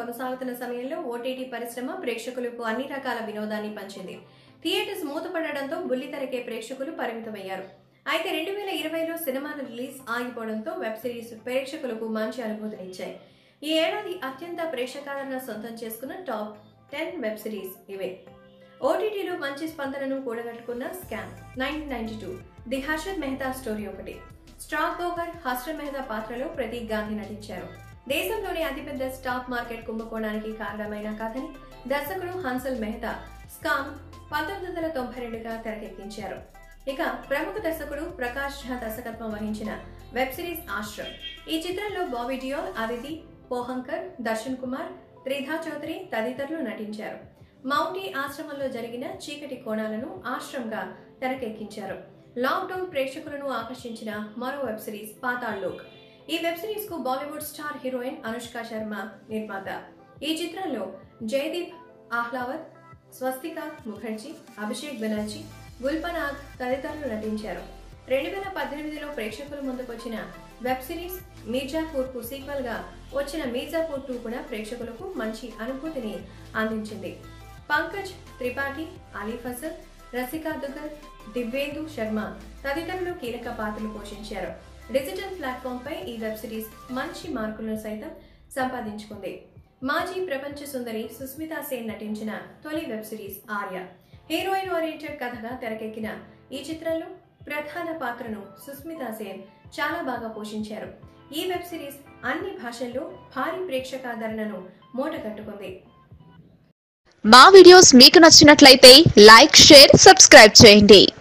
కొనసాగుతున్న సమయంలో ఓటీటీ పరిశ్రమ ప్రేక్షకులకు అన్ని రకాల వినోదాన్ని పంచింది థియేటర్స్ మూతపడడంతో బుల్లితెరకే ప్రేక్షకులు పరిమితమయ్యారు అయితే రెండు వేల ఇరవైలో సినిమాల రిలీజ్ ఆగిపోవడంతో వెబ్ సిరీస్ ప్రేక్షకులకు మంచి అనుభూతినిచ్చాయి ఈ ఏడాది అత్యంత ప్రేక్షకాదరణ సొంతం చేసుకున్న టాప్ టెన్ వెబ్ సిరీస్ ఇవే ఓటీటీలో మంచి స్పందనను కూడగట్టుకున్న scam nineteen ninety two the Harshad Mehta story ఒకటి స్టాక్ బ్రోకర్ హర్షద్ మెహతా పాత్రలో ప్రతీక్ గాంధీ నటించారు దేశంలోని అతిపెద్ద స్టాక్ మార్కెట్ కుంభకోణానికి కారణమైన కథని దర్శకుడు హన్సల్ మెహతా స్కామ్ పంతొమ్మిది వందల తొంభై రెండుగా తెరకెక్కించారు ఇక ప్రముఖ దర్శకుడు ప్రకాష్ ఝా దర్శకత్వం వహించిన వెబ్ సిరీస్ ఆశ్రమ్ ఈ చిత్రంలో బాబీ డియోల్ అదితి పోహంకర్ దర్శన్ కుమార్ త్రిధా చౌదరి తదితరులు నటించారు మౌంటీ ఆశ్రమంలో జరిగిన చీకటి కోణాలను ఆశ్రమ్గా తెరకెక్కించారు లాక్డౌన్ ప్రేక్షకులను ఆకర్షించిన మరో వెబ్ సిరీస్ పాతాళ్ లోక్ ఈ వెబ్ సిరీస్ కు బాలీవుడ్ స్టార్ హీరోయిన్ అనుష్క శర్మ నిర్మాత ఈ చిత్రంలో జయదీప్ ఆహ్లావత్ స్వస్తిక ముఖర్జీ అభిషేక్ బెనర్జీ గుల్పనాగ్ తదితరులు నటించారు రెండు వేల పద్దెనిమిదిలో ప్రేక్షకుల ముందుకొచ్చిన వెబ్ సిరీస్ మీర్జాపూర్ కు సీక్వెల్ గా వచ్చిన మీర్జాపూర్ టూ కూడా ప్రేక్షకులకు మంచి అనుభూతిని అందించింది పంకజ్ త్రిపాఠి అలీ ఫసల్ రసికా దుగల్ దివ్యేందు శర్మ తదితరులు కీలక పాత్రలు పోషించారు డిజిటల్ ప్లాట్ఫామ్ పై ఈ వెబ్ సిరీస్ మంచి మార్కులను సైతం సంపాదించుకుంది మాజీ ప్రపంచ సుందరి సుస్మితా సేన్ నటించిన తొలి web series Aarya heroine oriented కథగా తెరకెక్కిన ఈ చిత్రంలో ప్రధాన పాత్రను సుస్మితా సేన్ చాలా బాగా పోషించారు ఈ వెబ్ సిరీస్ అన్ని భాషల్లో భారీ ప్రేక్షకాదరణను మూటగట్టుకుంది మా వీడియోస్ మీకు నచ్చినట్లయితే లైక్ షేర్ సబ్స్క్రైబ్ చేయండి